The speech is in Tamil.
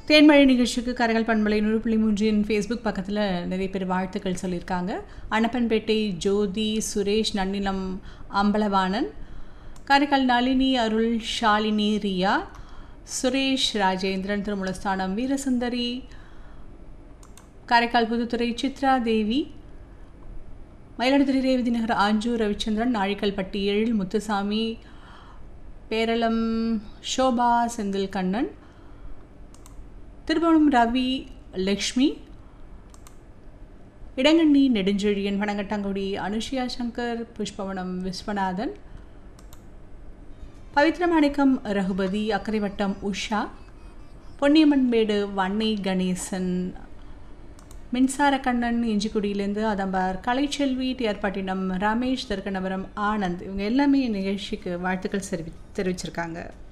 தேன்மழை நிகழ்ச்சிக்கு கரகல் பண்பலை நூறு புள்ளி மூன்றின் ஃபேஸ்புக் பக்கத்தில் நிறைய பேர் வாழ்த்துக்கள் சொல்லியிருக்காங்க அனப்பன்பேட்டை ஜோதி சுரேஷ் நன்னிலம் அம்பலவாணன் காரைக்கால் நளினி அருள் ஷாலினி ரியா சுரேஷ் ராஜேந்திரன் திருமுலஸ்தானம் வீரசுந்தரி காரைக்கால் புதுத்துறை சித்ரா தேவி மயிலாடுதுறை ரேவதி நகர் ஆஞ்சு ரவிச்சந்திரன் நாழிக்கல்பட்டி எழில் முத்துசாமி பேரளம் ஷோபா செந்தில் கண்ணன் திருபுவனம் ரவி லக்ஷ்மி இடங்கண்ணி நெடுஞ்செழியன் வனங்கட்டாங்குடி அனுஷியா சங்கர் புஷ்பவனம் விஸ்வநாதன் பவித்ரமாணிக்கம் ரகுபதி அக்கரைவட்டம் உஷா பொன்னியம்மன்பேடு வன்னை கணேசன் மின்சார கண்ணன் இஞ்சிக்குடியிலேருந்து அதம்பார் கலைச்செல்வி டிஆர்பாட்டினம் ரமேஷ் தர்கநபுரம் ஆனந்த் இவங்க எல்லாமே நிகழ்ச்சிக்கு வாழ்த்துக்கள் தெரிவி தெரிவிச்சிருக்காங்க